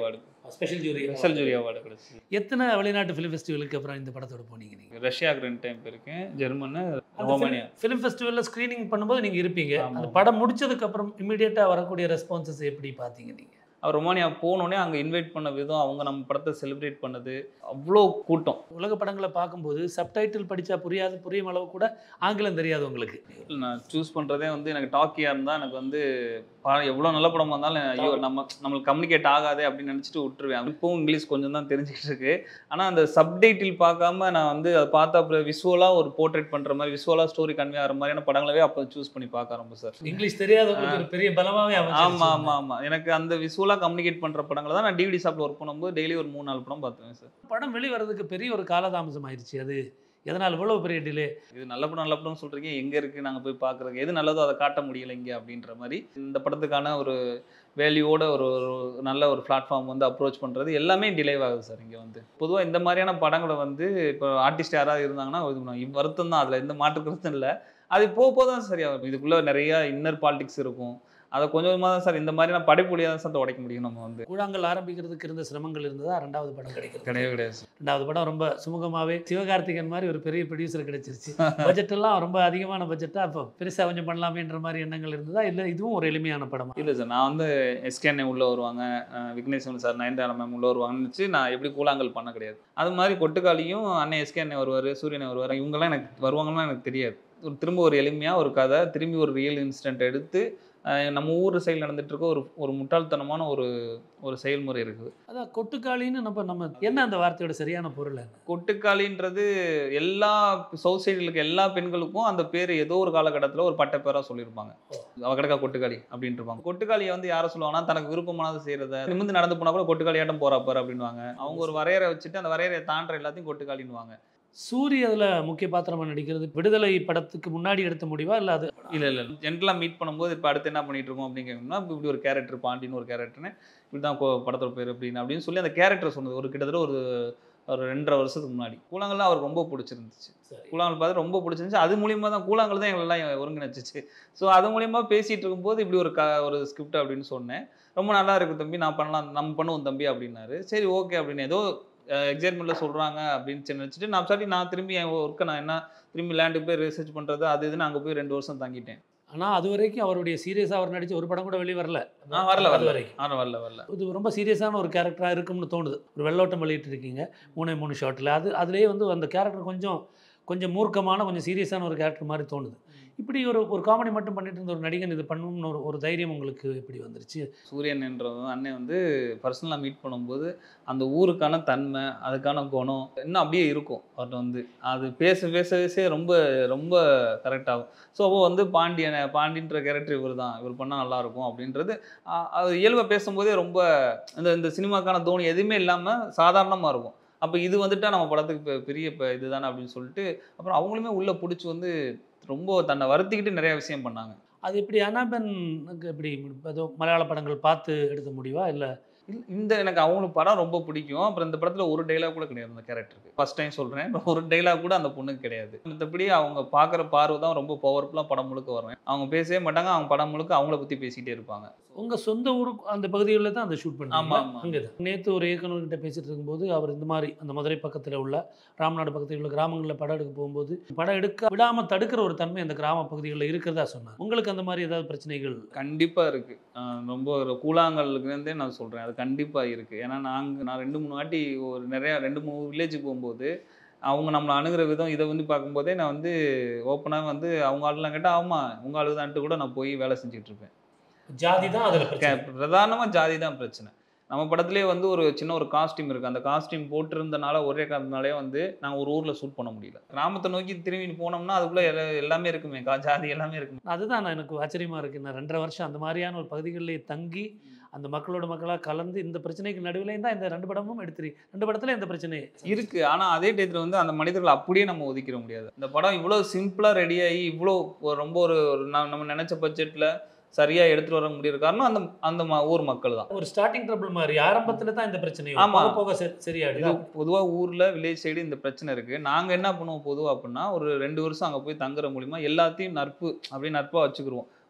special jury special jury award கிடைச்சி எத்தனை வெளிநாட்டு ஃபிலிம் ஃபெஸ்டிவலுக்கு அப்புறம் இந்த படத்தோட போனீங்க நீங்கள் ரஷ்யாவுக்கு ரெண்டு டைம் போயிருக்கேன் ஜெர்மனு ரோமானியா ஃபிலிம் ஃபெஸ்டிவலில் ஸ்க்ரீனிங் பண்ணும்போது நீங்கள் இருப்பீங்க ஆமா. அந்த படம் முடிச்சதுக்கு அப்புறம் இமீடியட்டாக வரக்கூடிய ரெஸ்பான்சஸ் எப்படி பார்த்தீங்க நீங்கள் அவர் ரொமானியா போனோடனே அங்கே இன்வைட் பண்ண விதம் அவங்க நம்ம படத்தை செலிப்ரேட் பண்ணது அவ்வளோ கூட்டம் உலக படங்களை பார்க்கும்போது சப்டைட்டில் படித்தா புரியாது புரியும் அளவு கூட ஆங்கிலம் தெரியாது உங்களுக்கு நான் சூஸ் பண்ணுறதே வந்து எனக்கு டாக்கியாக இருந்தால் எனக்கு வந்து எவ்வளோ நல்ல படமாக இருந்தாலும் ஐயோ நம்ம நம்மளுக்கு கம்யூனிகேட் ஆகாதே அப்படின்னு நினச்சிட்டு விட்டுருவேன் இப்போவும் இங்கிலீஷ் கொஞ்சம் தான் தெரிஞ்சுக்கிட்டு இருக்கு ஆனால் அந்த சப்டைட்டில் பார்க்காம நான் வந்து அதை பார்த்தா அப்புறம் விசுவலாக ஒரு போர்ட்ரேட் பண்ணுற மாதிரி விசுவலாக ஸ்டோரி கன்வே ஆகிற மாதிரியான படங்களவே அப்போ சூஸ் பண்ணி பார்க்க ஆரம்பம் சார் இங்கிலீஷ் தெரியாதவங்களுக்கு ஒரு பெரிய பலமாவே ஆமாம் ஆமாம் ஆமாம் எனக்கு அந்த விசுவலாக கம்யூனிகேட் பண்ணுற படங்களை தான் நான் டிவிடி ஷாப்பில் ஒர்க் பண்ணும்போது டெய்லி ஒரு மூணு நாலு படம் பார்த்துவேன் சார் படம் வெளிவரதுக்கு பெரிய ஒரு காலதாமசம் ஆயிடுச்சு அது எதனால் இவ்வளவு பெரிய டிலே இது நல்ல படம் நல்ல படம்னு சொல்கிறீங்க எங்கே இருக்குது நாங்கள் போய் பார்க்குறதுக்கு எது நல்லதோ அதை காட்ட முடியல இங்கே அப்படின்ற மாதிரி இந்த படத்துக்கான ஒரு வேல்யூவோட ஒரு ஒரு நல்ல ஒரு பிளாட்ஃபார்ம் வந்து அப்ரோச் பண்ணுறது எல்லாமே டிலே ஆகுது சார் இங்கே வந்து பொதுவாக இந்த மாதிரியான படங்களை வந்து இப்போ ஆர்டிஸ்ட் யாராவது இருந்தாங்கன்னா இது பண்ணுவாங்க. வருத்தம் தான் அதில் எந்த மாற்று கருத்தும் இல்லை அது போக போக தான் சரியாகும் இதுக்குள்ளே நிறைய இன்னர் பாலிடிக்ஸ் இருக்கும் அதை கொஞ்சம் கொஞ்சமாக தான் சார் இந்த மாதிரியான படைப்புலியாக தான் சார் உடைக்க முடியும் நம்ம வந்து கூழாங்கல் ஆரம்பிக்கிறதுக்கு இருந்த சிரமங்கள் இருந்ததா ரெண்டாவது படம் கிடைக்கிறது கிடையவே கிடையாது சார் ரெண்டாவது படம் ரொம்ப சுமூகமாகவே சிவகார்த்திகேயன் மாதிரி ஒரு பெரிய ப்ரொடியூசர் கிடைச்சிருச்சு பட்ஜெட் எல்லாம் ரொம்ப அதிகமான பட்ஜெட்டாக இப்போ பெருசாக கொஞ்சம் பண்ணலாமேன்ற மாதிரி எண்ணங்கள் இருந்ததா இல்லை இதுவும் ஒரு எளிமையான படமா இல்லை சார் நான் வந்து எஸ்கேஎன்ஏ உள்ளே வருவாங்க அஹ் விக்னேஸ்வரன் சார் நயன்தாரா மேம் உள்ளே வருவாங்கன்னு வச்சு நான் எப்படி கூழாங்கல் பண்ண கிடையாது அது மாதிரி கொட்டுக்காளியும் அண்ணன் எஸ்கேஎன்ஏ வருவார் சூரியனை வருவார் இவங்கெல்லாம் எனக்கு வருவாங்கன்னு எனக்கு தெரியாது ஒரு திரும்ப ஒரு எளிமையாக ஒரு கதை திரும்பி ஒரு ரியல் இன்சிடென்ட் எடுத்து அஹ் நம்ம ஊர் சைடில் நடந்துட்டு இருக்க ஒரு ஒரு முட்டாள்தனமான ஒரு ஒரு செயல்முறை இருக்குது அதான் கொட்டுக்காளின்னு நம்ம நம்ம என்ன அந்த வார்த்தையோட சரியான பொருள் என்ன கொட்டுக்காளின்றது எல்லா சவுத் சைடில் இருக்க எல்லா பெண்களுக்கும் அந்த பேர் ஏதோ ஒரு காலகட்டத்தில் ஒரு பட்ட பேராக சொல்லியிருப்பாங்க அவ கிடக்கா கொட்டுக்காளி அப்படின்ட்டு இருப்பாங்க கொட்டுக்காளியை வந்து யாரை சொல்லுவாங்கன்னா தனக்கு விருப்பமானது செய்யறத நிமிந்து நடந்து போனா கூட கொட்டுக்காளியாட்டம் போறா பாரு அப்படின்வாங்க அவங்க ஒரு வரையறை வச்சுட்டு அந்த வரையறையை தாண்டுற எல்லாத்தையும் கொட்டுக்காளின்னுவாங்க சூரி அதில் முக்கிய பாத்திரமாக நடிக்கிறது விடுதலை படத்துக்கு முன்னாடி எடுத்த முடிவா இல்லை அது இல்ல இல்ல ஜென்ரலாக மீட் பண்ணும்போது இப்போ அடுத்து என்ன பண்ணிட்டு இருக்கோம் அப்படின்னு கேட்கணும்னா இப்ப இப்படி ஒரு கேரக்டர் பாண்டின்னு ஒரு கேரக்டர்னு இப்படி தான் படத்தோட பேர் அப்படின்னு அப்படின்னு சொல்லி அந்த கேரக்டர் சொன்னது ஒரு கிட்டத்தட்ட ஒரு ஒரு ரெண்டரை வருஷத்துக்கு முன்னாடி கூழாங்கல்லாம் அவருக்கு ரொம்ப பிடிச்சிருந்துச்சு கூழாங்கல் பார்த்து ரொம்ப பிடிச்சிருந்துச்சு அது மூலியமா தான் கூழாங்கல் தான் எங்களெல்லாம் ஒருங்கிணைச்சிச்சு ஸோ அது மூலியமா பேசிட்டு இருக்கும்போது இப்படி ஒரு க ஒரு ஸ்கிரிப்ட் அப்படின்னு சொன்னேன் ரொம்ப நல்லா இருக்கு தம்பி நான் பண்ணலாம் நம்ம பண்ணுவோம் தம்பி அப்படின்னாரு சரி ஓகே அப்படின்னு ஏதோ எக்ஸைட்மெண்ட்டில் சொல்கிறாங்க அப்படின்னு சரி நினச்சிட்டு நான் சாட்டி நான் திரும்பி என் ஒர்க்கை நான் என்ன திரும்பி லேண்டுக்கு போய் ரிசர்ச் பண்ணுறது அது இதுன்னு அங்கே போய் ரெண்டு வருஷம் தங்கிட்டேன் ஆனால் அது வரைக்கும் அவருடைய சீரியஸாக அவர் நடிச்ச ஒரு படம் கூட வெளியே வரல ஆ வரல அது வரல வரைக்கும் ஆ வரல வரல இது ரொம்ப சீரியஸான ஒரு கேரக்டராக இருக்கும்னு தோணுது ஒரு வெள்ளோட்டம் வெளியிட்டு இருக்கீங்க மூணே மூணு ஷாட்டில் அது அதுலேயே வந்து அந்த கேரக்டர் கொஞ்சம் கொஞ்சம் மூர்க்கமான கொஞ்சம் சீரியஸான ஒரு கேரக்டர் மாதிரி தோணுது இப்படி ஒரு ஒரு காமெடி மட்டும் பண்ணிட்டு இருந்த ஒரு நடிகன் இது பண்ணணும்னு ஒரு ஒரு தைரியம் உங்களுக்கு எப்படி வந்துருச்சு சூரியன் என்றவன் அண்ணன் வந்து பர்சனலாக மீட் பண்ணும்போது அந்த ஊருக்கான தன்மை அதுக்கான குணம் இன்னும் அப்படியே இருக்கும் அவர்கிட்ட வந்து அது பேச பேச பேச ரொம்ப ரொம்ப கரெக்டாகும் ஸோ அப்போ வந்து பாண்டியனை பாண்டின்ற கேரக்டர் இவர் தான் இவர் பண்ணால் நல்லாயிருக்கும் அப்படின்றது ஆ, அது இயல்பாக பேசும்போதே ரொம்ப இந்த இந்த சினிமாக்கான தோனி எதுவுமே இல்லாமல் சாதாரணமாக இருக்கும் அப்போ இது வந்துட்டா நம்ம படத்துக்கு பெ- பெரிய இப்போ இதுதானே அப்படின்னு சொல்லிட்டு அப்புறம் அவங்களுமே உள்ளே பிடிச்சி வந்து ரொம்ப தன்னை வருத்திக்கிட்டு நிறைய விஷயம் பண்ணாங்க அது எப்படி அனாபன் எப்படி ஏதோ மலையாள படங்கள் பார்த்து எடுத்த முடிவா இல்லை இல்ல, இந்த எனக்கு அவங்களுக்கு படம் ரொம்ப பிடிக்கும் அப்புறம் இந்த படத்துல ஒரு டைலாக் கூட கிடையாது அந்த கேரக்டருக்கு ஃபர்ஸ்ட் டைம் சொல்றேன் ஒரு டைலாக் கூட அந்த பொண்ணுக்கு கிடையாது மற்றபடி அவங்க பார்க்குற பார்வை தான் ரொம்ப பவர்ஃபுல்லாக படம் முழுக்க வருவேன் அவங்க பேசவே மாட்டாங்க அவங்க படம் முழுக்க அவங்கள பற்றி பேசிகிட்டே இருப்பாங்க உங்கள் சொந்த ஊருக்கு அந்த பகுதிகளில் தான் அந்த ஷூட் பண்ணாங்க ஆமா, ஆமா. அங்கே தான் நேற்று ஒரு இயக்குனர்கிட்ட பேசிட்டு இருக்கும்போது அவர் இந்த மாதிரி அந்த மதுரை பக்கத்தில் உள்ள ராமநாடு பக்கத்தில் உள்ள கிராமங்களில் படம் எடுக்க போகும்போது படம் எடுக்க விடாமல் தடுக்கிற ஒரு தன்மை அந்த கிராம பகுதிகளில் இருக்கிறதா சொன்னார் உங்களுக்கு அந்த மாதிரி ஏதாவது பிரச்சனைகள் கண்டிப்பாக இருக்குது ரொம்ப ஒரு கூழாங்கல்லேருந்தே நான் சொல்கிறேன் அது கண்டிப்பாக இருக்குது ஏன்னா நாங்கள் நான் ரெண்டு மூணு வாட்டி ஒரு நிறையா ரெண்டு மூணு வில்லேஜுக்கு போகும்போது அவங்க நம்மளை அணுகிற விதம் இதை வந்து பார்க்கும்போதே நான் வந்து ஓப்பனாக வந்து அவங்க ஆளுலாம் கேட்டால் ஆமாம் உங்கள் ஆளுதான்ட்டு கூட நான் போய் வேலை செஞ்சுட்டு இருப்பேன் ஜாதி தான் அதில் பிரதானமாக ஜாதி தான் பிரச்சனை நம்ம படத்துலேயே வந்து ஒரு சின்ன ஒரு காஸ்டியூம் இருக்குது அந்த காஸ்டியூம் போட்டிருந்தனால ஒரே காரணத்தினாலே வந்து நாங்கள் ஒரு ஊரில் ஷூட் பண்ண முடியல கிராமத்தை நோக்கி திரும்பி போனோம்னா அதுக்குள்ளே எல்லா- எல்லாமே இருக்குமே கா ஜாதி எல்லாமே இருக்குமே அதுதான் நான் எனக்கு ஆச்சரியமாக இருக்குது நான் ரெண்டரை வருஷம் அந்த மாதிரியான ஒரு பகுதிகளிலே தங்கி அந்த மக்களோட மக்களாக கலந்து இந்த பிரச்சனைக்கு நடுவில் தான் இந்த ரெண்டு படமும் எடுத்துரு ரெண்டு படத்துல இந்த பிரச்சனை இருக்கு ஆனால் அதே டயத்தில் வந்து அந்த மனிதர்களை அப்படியே நம்ம ஒதுக்கிட முடியாது இந்த படம் இவ்வளோ சிம்பிளாக ரெடியாகி இவ்வளோ ஒரு ரொம்ப ஒரு ஒரு நா- நம்ம நினச்ச பட்ஜெட்டில் சரியாக எடுத்துகிட்டு வர முடியுற காரணம் அந்த அந்த ம- ஊர் மக்கள் தான் ஒரு ஸ்டார்டிங் ட்ரபிள் மாதிரி ஆரம்பத்துல தான் இந்த பிரச்சனை ஆமா. போக போக சரி- இது சரியாயிடுது பொதுவாக ஊரில் வில்லேஜ் சைடு இந்த பிரச்சனை இருக்குது நாங்கள் என்ன பண்ணுவோம் பொதுவாக அப்படின்னா ஒரு ரெண்டு வருஷம் அங்கே போய் தங்குற மூலிமா எல்லாத்தையும் நட்பு அப்படியே நட்பாக வச்சுக்கிருவோம்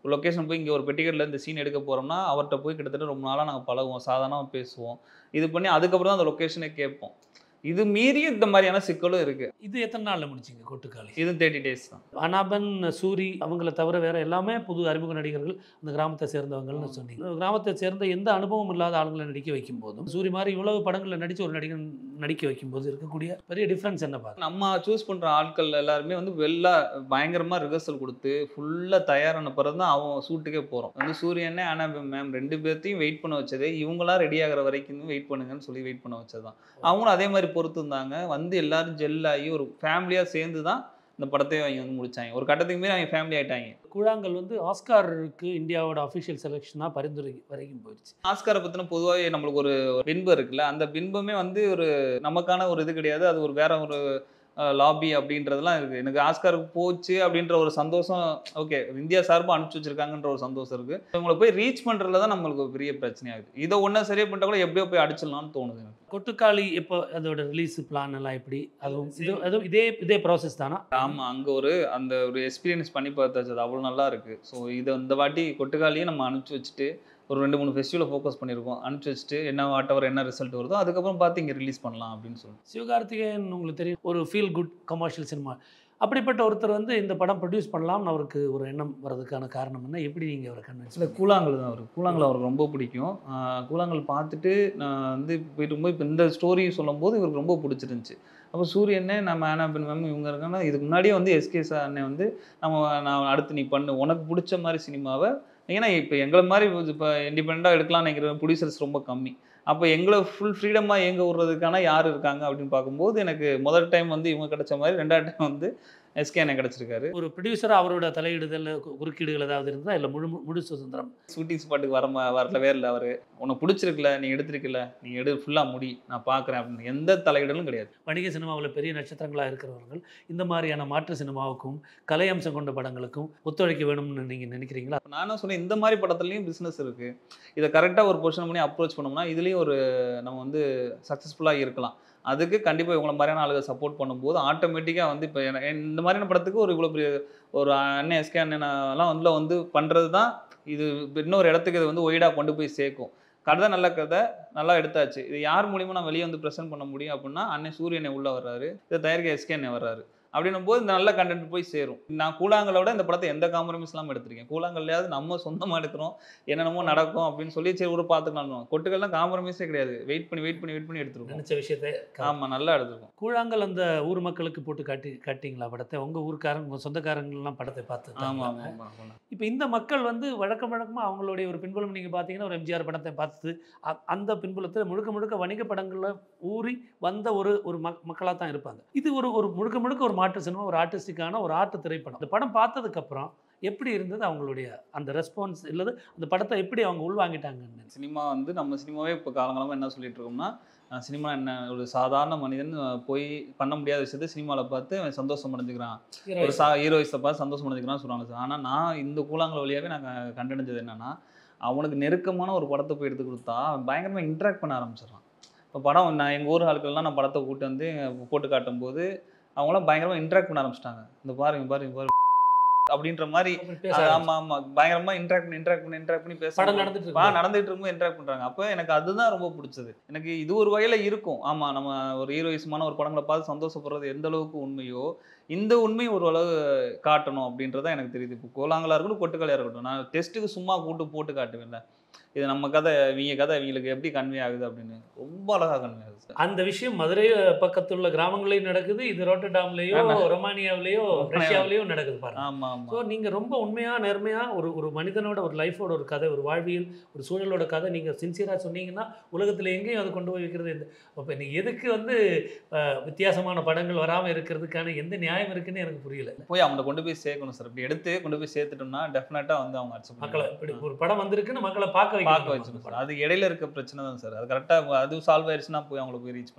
ஒரு லொக்கேஷன் போய் இங்கே ஒரு பெட்டிக்கட்டில் இந்த சீன் எடுக்க போகிறோம்னா அவர்கிட்ட போய் கிட்டத்தட்ட ரொம்ப நாளாக நாங்கள் பழகுவோம் சாதாரணமாக பேசுவோம் இது பண்ணி அதுக்கப்புறம் தான் அந்த லொக்கேஷனே கேட்போம் இது மீறி இந்த மாதிரியான சிக்கலும் இருக்குது இது எத்தனை நாளில் முடிச்சிங்க கொட்டுக்காளி இது தேர்ட்டி டேஸ் தான் அனாபன் சூரி அவங்கள தவிர வேற எல்லாமே புது அறிமுக நடிகர்கள் அந்த கிராமத்தை சேர்ந்தவங்கள்னு சொன்னீங்க கிராமத்தை சேர்ந்த எந்த அனுபவம் இல்லாத ஆளுங்களை நடிக்க வைக்கும் போதும் சூரி மாதிரி இவ்வளவு படங்களில் நடிச்சு ஒரு நடிகன் நடிக்க வைக்கும்போது இருக்கக்கூடிய பெரிய டிஃப்ரென்ஸ் என்ன பார்க்க நம்ம சூஸ் பண்ணுற ஆட்கள் எல்லாருமே வந்து வெளில பயங்கரமாக ரிஹர்சல் கொடுத்து ஃபுல்லாக தயாரான பிறகு தான் அவன் ஷூட்டுக்கே போகிறோம் வந்து சூரியனே ஆனால் மேம் ரெண்டு பேர்த்தையும் வெயிட் பண்ண வச்சதே இவங்களாம் ரெடி ஆகிற வரைக்கும் வெயிட் பண்ணுங்கன்னு சொல்லி வெயிட் பண்ண வச்சது தான் அவங்களும் அதே மாதிரி பொறுத்து இருந்தாங்க வந்து எல்லாரும் ஜெல் ஆகி ஒரு ஃபேமிலியாக சேர்ந்து தான் இந்த படத்தையும் அவங்க வந்து முடிச்சாங்க ஒரு கட்டத்துக்கு மீறி அவங்க ஃபேமிலி ஆயிட்டாங்க கூழாங்கல் வந்து ஆஸ்காருக்கு இந்தியாவோட அஃபிஷியல் செலெக்ஷனாக பரிந்துரை வரைக்கும் போயிடுச்சு ஆஸ்காரை பற்றின பொதுவாகவே நம்மளுக்கு ஒரு பின்பம் இருக்குல்ல அந்த பின்பமே வந்து ஒரு நமக்கான ஒரு இது கிடையாது அது ஒரு வேற ஒரு லாபி அப்படின்றதெல்லாம் இருக்குது எனக்கு ஆஸ்காருக்கு போச்சு அப்படின்ற ஒரு சந்தோஷம் ஓகே இந்தியா சார்பாக அனுப்பிச்சி வச்சிருக்காங்கன்ற ஒரு சந்தோஷம் இருக்குது இவங்களை போய் ரீச் பண்ணுறதுல தான் நம்மளுக்கு ஒரு பெரிய பிரச்சனையாகுது இதை ஒன்றா சரியாக பண்ணிட்டா கூட எப்படியோ போய் அடிச்சிடலாம்னு தோணுது எனக்கு கொட்டுக்காளி எப்போ அதோட ரிலீஸ் பிளான் எல்லாம் எப்படி அதுவும் இது அதுவும் இதே இதே ப்ராசஸ் தானா ஆமாம் அங்கே ஒரு அந்த ஒரு எக்ஸ்பீரியன்ஸ் பண்ணி பார்த்தாச்சு அது அவ்வளோ நல்லா இருக்குது ஸோ இதை இந்த வாட்டி கொட்டுக்காலியே நம்ம அனுப்பிச்சி வச்சுட்டு ஒரு ரெண்டு மூணு ஃபெஸ்டிவலை ஃபோக்கஸ் பண்ணியிருக்கோம் அனுப்பிச்சி வச்சுட்டு என்ன வாட்டவர் என்ன ரிசல்ட் வருதோ அதுக்கப்புறம் பார்த்து இங்கே ரிலீஸ் பண்ணலாம் அப்படின்னு சொல்லிட்டு சிவகார்த்திகேயன் உங்களுக்கு தெரியும் ஒரு ஃபீல் குட் கமர்ஷியல் சினிமா அப்படிப்பட்ட ஒருத்தர் வந்து இந்த படம் ப்ரொடியூஸ் பண்ணலாம்னு அவருக்கு ஒரு எண்ணம் வர்றதுக்கான காரணம் என்ன எப்படி நீங்கள் அவரை கன்வின்ஸ் இல்லை கூழாங்கல் தான் அவருக்கு கூழாங்கல் அவருக்கு ரொம்ப பிடிக்கும் ஆஹ் கூழாங்கல் பார்த்துட்டு நான் வந்து போயிட்டு போய் இப்போ இந்த ஸ்டோரி சொல்லும்போது இவருக்கு ரொம்ப பிடிச்சிருந்துச்சு அப்போ சூரியனே நம்ம ஆனா பெண் மேம் இவங்க இருக்காங்கன்னா இதுக்கு முன்னாடியே வந்து எஸ்கே சார் அண்ணன் வந்து நம்ம நான் அடுத்து நீ பண்ணு உனக்கு பிடிச்ச மாதிரி சினிமாவை ஏன்னா இப்போ எங்களை மாதிரி இப்போ இண்டிபெண்ட்டாக எடுக்கலாம்னு நினைக்கிற ப்ரொடியூசர்ஸ் ரொம்ப கம்மி அப்போ எங்களை ஃபுல் ஃப்ரீடமாக இயங்க விடுறதுக்கான யார் இருக்காங்க அப்படின்னு பார்க்கும்போது எனக்கு முதல் டைம் வந்து இவங்க கிடைச்ச மாதிரி ரெண்டாவது டைம் வந்து எஸ்கே அண்ணன் கிடச்சிருக்காரு ஒரு ப்ரொடியூசராக அவரோட தலையிடுதல் கு- குறுக்கீடுகள் ஏதாவது இருந்தால் இல்லை முழு முழு சுதந்திரம் ஷூட்டிங் ஸ்பாட்டுக்கு வர ம- வரலவே இல்லை அவர் உனக்கு பிடிச்சிருக்குல்ல நீ எடுத்திருக்கல நீ எடு ஃபுல்லாக முடி நான் பார்க்குறேன் அப்படின்னு எந்த தலையிடலும் கிடையாது வணிக சினிமாவில் பெரிய நட்சத்திரங்களாக இருக்கிறவர்கள் இந்த மாதிரியான மாற்று சினிமாவுக்கும் கலை அம்சம் கொண்ட படங்களுக்கும் ஒத்துழைக்க வேணும்னு நீங்கள் நினைக்கிறீங்களா அப்ப நான் என்ன சொன்னேன் இந்த மாதிரி படத்துலையும் பிஸ்னஸ் இருக்குது இதை கரெக்டாக ஒரு பொசிஷன் பண்ணி அப்ரோச் பண்ணோம்னா இதுலேயும் ஒரு நம்ம வந்து சக்ஸஸ்ஃபுல்லாக இருக்கலாம் அதுக்கு கண்டிப்பாக இவங்கள மாதிரியான ஆளுங்க சப்போர்ட் பண்ணும்போது ஆட்டோமேட்டிக்காக வந்து இப்போ இந்த மாதிரியான படத்துக்கு ஒரு இவ்வளோ பெரிய ஒரு அண்ணன் எஸ்கே அண்ணனெல்லாம் வந்து வந்து பண்ணுறது தான் இது இப்ப இன்னொரு இடத்துக்கு இது வந்து ஒய்டாக கொண்டு போய் சேர்க்கும் கதை நல்ல கதை நல்லா எடுத்தாச்சு இது யார் மூலியமா நான் வெளியே வந்து ப்ரெசென்ட் பண்ண முடியும் அப்படின்னா அண்ணன் சூரியனை உள்ள வர்றாரு இதை தயாரிக்க எஸ்கே அண்ணன் வர்றாரு அப்படின்னும் போது இந்த நல்ல கண்டென்ட் போய் சேரும் நான் கூழாங்கலோட இந்த படத்தை எந்த காம்ப்ரமைஸ் இல்லாமல் எடுத்திருக்கேன் கூழாங்கல்லையாவது நம்ம சொந்தமாக எடுக்கிறோம் என்னென்னமோ நடக்கும் அப்படின்னு சொல்லி சரி ஒரு பார்த்துக்கலாம் கொட்டுக்கள்லாம் காம்ப்ரமைஸே கிடையாது வெயிட் பண்ணி வெயிட் பண்ணி வெயிட் பண்ணி எடுத்துருக்கோம் நினச்ச விஷயத்தை ஆமாம் நல்லா எடுத்திருக்கோம் கூழாங்கல் அந்த ஊர் மக்களுக்கு போட்டு காட்டி காட்டிங்களா படத்தை உங்கள் ஊர்க்காரங்க உங்கள் சொந்தக்காரங்களாம் படத்தை பார்த்து ஆமாம் ஆமாம் ஆமாம் இப்போ இந்த மக்கள் வந்து வழக்கம் வழக்கமாக அவங்களுடைய ஒரு பின்புலம் நீங்கள் பார்த்தீங்கன்னா ஒரு எம்ஜிஆர் படத்தை பார்த்து அ- அந்த பின்புலத்தில் முழுக்க முழுக்க வணிக படங்களில் ஊறி வந்த ஒரு ஒரு மக் மக்களாக தான் இருப்பாங்க இது ஒரு ஒரு முழுக்க முழுக்க ஒரு மாற்று சினிமா ஒரு ஆர்டிஸ்டிக்கான ஒரு ஆர்ட் திரைப்படம் இந்த படம் பார்த்ததுக்கப்புறம் எப்படி இருந்தது அவங்களுடைய அந்த ரெஸ்பான்ஸ் இல்லது அந்த படத்தை எப்படி அவங்க உள்வாங்கிட்டாங்கன்னு சினிமா வந்து நம்ம சினிமாவே இப்போ காலங்காலமாக என்ன சொல்லிட்டு இருக்கோம்னா அஹ் சினிமா என்ன ஒரு சாதாரண மனிதன் அஹ் போய் பண்ண முடியாத விஷயத்தை சினிமாவில் பார்த்து அவன் சந்தோஷம் அடைஞ்சுக்கிறான் ஒரு சா ஹீரோயிஸை பார்த்து சந்தோஷம் அடைஞ்சுக்கிறான்னு சொல்கிறாங்க சார் ஆனால் நான் இந்த கூழாங்கல் வழியாகவே நான் க- கண்டடைஞ்சது என்னன்னா அவனுக்கு நெருக்கமான ஒரு படத்தை போய் எடுத்து கொடுத்தா அவன் பயங்கரமாக இன்ட்ராக்ட் பண்ண ஆரம்பிச்சிடறான் இப்போ படம் நான் எங்கள் ஊர் ஆட்கள்லாம் நான் படத்தை கூட்டு வந்து போட்டு காட்டும்போது அவங்களாம் பயங்கரமாக இன்ட்ராக்ட் பண்ண ஆரம்பிச்சிட்டாங்க இந்த பாருங்க பாருங்க பாரு அப்படின்ற மாதிரி பேச அது ஆமா ஆமா பயங்கரமா இன்ட்ராக்ட் பண்ணி இன்ட்ராக்ட் பண்ணி இன்ட்ராக்ட் பண்ணி பேச படம் நடந்துட்டு ஆ இருக்கு நடந்துட்டு இருக்கும்போது இன்ட்ராக்ட் பண்றாங்க அப்போ எனக்கு அதுதான் ரொம்ப பிடிச்சது எனக்கு இது ஒரு வகையில இருக்கும் ஆமா நம்ம ஒரு ஹீரோயிசமான ஒரு படங்களை பார்த்து சந்தோஷப்படுறது எந்த அளவுக்கு உண்மையோ இந்த உண்மை ஒரு அளவு காட்டணும் அப்படின்றத எனக்கு தெரியுது இப்போ கோலாங்கலா இருக்கட்டும் கொட்டுக்கலையா இருக்கட்டும் நான் டெஸ்ட்டுக்கு சும்மா கூட்டு போட்டு காட்டுவேன்ல இது நம்ம கதை இவங்க கதை இவங்களுக்கு எப்படி கன்வே ஆகுது அப்படின்னு ரொம்ப அழகா கன்வே ஆகுது சார் அந்த விஷயம் மதுரை பக்கத்துள்ள கிராமங்களையும் நடக்குது இது ரோட்டர்டாம்லேயோ ஆமா. ரொமானியாவிலேயோ ரஷ்யாவிலேயோ நடக்குது பாருங்க ஆமா ஆமா ஸோ நீங்கள் ரொம்ப உண்மையாக நேர்மையாக ஒரு ஒரு மனிதனோட ஒரு லைஃபோட ஒரு கதை ஒரு வாழ்வியல் ஒரு சூழலோட கதை நீங்கள் சின்சியராக சொன்னீங்கன்னா உலகத்தில் எங்கேயும் அதை கொண்டு போய் வைக்கிறது எந்த அப்போ நீங்கள் எதுக்கு வந்து அஹ், வித்தியாசமான படங்கள் வராமல் இருக்கிறதுக்கான எந்த நியாயம் இருக்குன்னு எனக்கு புரியல போய் அவங்களை கொண்டு போய் சேர்க்கணும் சார் இப்படி எடுத்து கொண்டு போய் சேர்த்துட்டோம்னா டெஃபினட்டா வந்து அவங்க accept மக்களை பண்ணுவாங்க. இப்படி ஒரு படம் வந்திருக்குன்னு மக்களை பார்க்க வைக்கணும் பார்க்க வச்சுக்கணும் சார் அது இடையில இருக்க பிரச்சனை தான் சார் அது கரெக்டாக அது சால்வ் ஆயிடுச்சுன்னா போய் அவங்கள போய் ரீச் பண்ணிடலாம்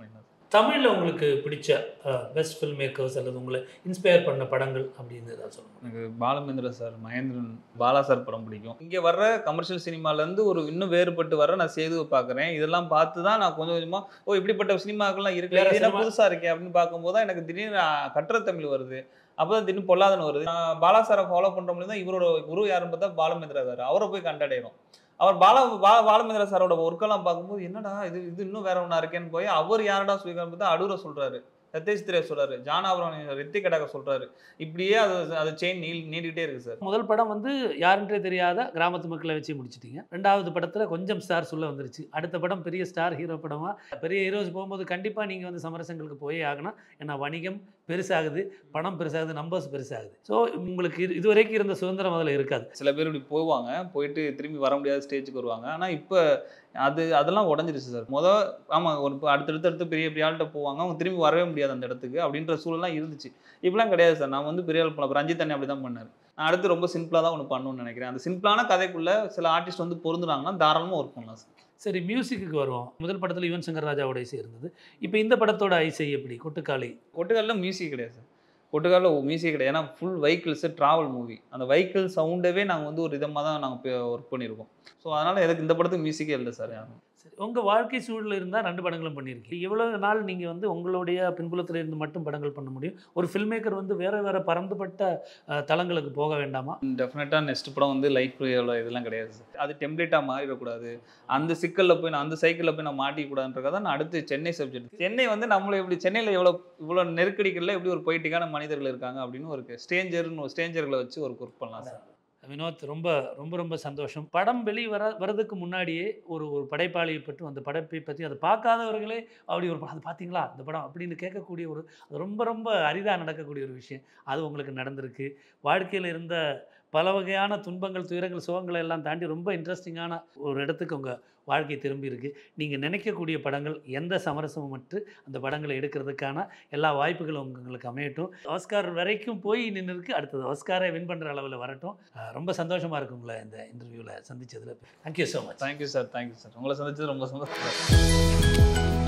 தமிழில் உங்களுக்கு பிடிச்ச பெஸ்ட் ஃபில்ம் மேக்கர்ஸ் அல்லது உங்களை இன்ஸ்பயர் பண்ண படங்கள் அப்படின்னு ஏதாவது சொல்லுங்கள் எனக்கு பாலமேந்திர சார் மகேந்திரன் பாலா சார் படம் பிடிக்கும் இங்கே வர்ற கமர்ஷியல் சினிமாலேருந்து ஒரு இன்னும் வேறுபட்டு வர நான் சேதுவை பார்க்குறேன் இதெல்லாம் பார்த்து தான் நான் கொஞ்சம் கொஞ்சமாக ஓ இப்படிப்பட்ட சினிமாக்கள்லாம் இருக்கு வேற இது என்ன cinema- புதுசாக இருக்கே அப்படின்னு பார்க்கும்போது தான் எனக்கு திடீர்னு ஆ, கட்டுரை தமிழ் வருது அப்போ தான் திடீர்னு பொல்லாதன் வருது நான் பாலா சாரை ஃபாலோ பண்ணுற முடியும் தான் இவரோட குரு யாருன்னு பார்த்தா பாலமேந்திரா சார் அவரை போய் கண்டடைகிறோம் அவர் பால பா பாலமேந்திர சாரோட ஒர்க்கெல்லாம் பார்க்கும்போது என்னடா இது இது இன்னும் வேற ஒன்றா இருக்கேன்னு போய் அவர் யாரடா சொல்லிக்கான்னு பார்த்தா அடூர சொல்றாரு சத்தேஷ் திரே சொல்றாரு ஜான் ஆபரம் ரித்திக் கடாக சொல்றாரு இப்படியே அது அது செயின் நீ நீடிக்கிட்டே இருக்கு சார் முதல் படம் வந்து யாருன்றே தெரியாத கிராமத்து மக்களை வச்சு முடிச்சிட்டீங்க ரெண்டாவது படத்தில் கொஞ்சம் ஸ்டார் சொல்ல வந்துருச்சு அடுத்த படம் பெரிய ஸ்டார் ஹீரோ படமாக பெரிய ஹீரோஸ் போகும்போது கண்டிப்பாக நீங்கள் வந்து சமரசங்களுக்கு போயே ஆகணும் ஏன்னா வணிகம் பெருசாகுது பணம் பெருசாகுது நம்பர்ஸ் பெருசாகுது ஸோ உங்களுக்கு இது இதுவரைக்கும் இருந்த சுதந்திரம் அதில் இருக்காது சில பேர் இப்படி போவாங்க போயிட்டு திரும்பி வர முடியாத ஸ்டேஜுக்கு வருவாங்க ஆனால் இப்போ அது அதெல்லாம் உடஞ்சிருச்சு சார் முத ஆமாம் ஒரு இப்போ அடுத்தடுத்து அடுத்து பெரிய பெரிய ஆள்கிட்ட போவாங்க அவங்க திரும்பி வரவே முடியாது அந்த இடத்துக்கு அப்படின்ற சூழலாம் இருந்துச்சு இப்படிலாம் கிடையாது சார் நான் வந்து பெரிய ஆள் பண்ண ரஞ்சித் அண்ணி அப்படி தான் பண்ணார் நான் அடுத்து ரொம்ப சிம்பிளாக தான் ஒன்று பண்ணணும்னு நினைக்கிறேன் அந்த சிம்பிளான கதைக்குள்ள சில ஆர்டிஸ்ட் வந்து பொருந்துனாங்கன்னா தாராளமாக ஒர்க் பண்ணலாம் சார் சரி மியூசிக்கு வருவோம் முதல் படத்தில் யுவன் சங்கர் ராஜாவோட இசை இருந்தது இப்போ இந்த படத்தோட இசை எப்படி கொட்டுக்காளி கொட்டுக்காலில் மியூசிக் கிடையாது சார் கொட்டுக்காலில் மியூசிக் கிடையாது ஏன்னா ஃபுல் வெஹிக்கிள்ஸு ட்ராவல் மூவி அந்த வெஹிக்கிள் சவுண்டவே நாங்கள் வந்து ஒரு விதமாக தான் நாங்கள் ஒர்க் பண்ணியிருக்கோம் ஸோ அதனால் எனக்கு இந்த படத்துக்கு மியூசிக்கே இல்லை சார் யாரும் சரி உங்கள் வாழ்க்கை சூழலில் இருந்தால் ரெண்டு படங்களும் பண்ணியிருக்கீங்க எவ்வளவு நாள் நீங்கள் வந்து உங்களுடைய பின்புலத்தில் இருந்து மட்டும் படங்கள் பண்ண முடியும் ஒரு ஃபில்ம் மேக்கர் வந்து வேறு வேறு பறந்துபட்ட அஹ், தளங்களுக்கு போக வேண்டாமா டெஃபினட்டாக நெக்ஸ்ட் படம் வந்து லைஃப் இதெல்லாம் கிடையாது சார் அது டெம்ப்ளேட்டாக மாறிடக்கூடாது அந்த சிக்கலில் போய் நான் அந்த சைக்கிளில் போய் நான் மாட்டிக்கூடாதுன்றக்காக நான் அடுத்து சென்னை சப்ஜெக்ட் சென்னை வந்து நம்மளை எப்படி சென்னையில் எவ்வளோ இவ்வளோ நெருக்கடிகளில் எப்படி ஒரு பொய்ட்டிக்கான மனிதர்கள் இருக்காங்க அப்படின்னு ஒரு ஸ்டேஞ்சர்னு ஒரு ஸ்டேஞ்சர்களை வச்சு ஒரு ஒர்க் பண்ணலாம் சார் வினோத் ரொம்ப ரொம்ப ரொம்ப சந்தோஷம் படம் வெளி வர வரதுக்கு முன்னாடியே ஒரு ஒரு படைப்பாளியை பற்றி அந்த படைப்பை பற்றி அதை பார்க்காதவர்களே அப்படி ஒரு படம் அது பார்த்தீங்களா அந்த படம் அப்படின்னு கேட்கக்கூடிய ஒரு அது ரொம்ப ரொம்ப அரிதாக நடக்கக்கூடிய ஒரு விஷயம் அது உங்களுக்கு நடந்திருக்கு வாழ்க்கையில் இருந்த பல வகையான துன்பங்கள் துயரங்கள் சுகங்களை எல்லாம் தாண்டி ரொம்ப இன்ட்ரெஸ்டிங்கான ஒரு இடத்துக்கு உங்கள் வாழ்க்கை திரும்பி இருக்கு நீங்கள் நினைக்கக்கூடிய படங்கள் எந்த சமரசமும் மற்று அந்த படங்களை எடுக்கிறதுக்கான எல்லா வாய்ப்புகளும் உங்களுக்கு அமையட்டும் ஆஸ்கார் வரைக்கும் போய் நின்று இருக்கு அடுத்தது ஆஸ்காரை வின் பண்ணுற அளவில் வரட்டும் அஹ் ரொம்ப சந்தோஷமாக இருக்கும் உங்களை இந்த இன்டர்வியூவில் சந்திச்சதில் thank you so much thank you sir thank you sir உங்களை சந்திச்சது ரொம்ப சந்தோஷம்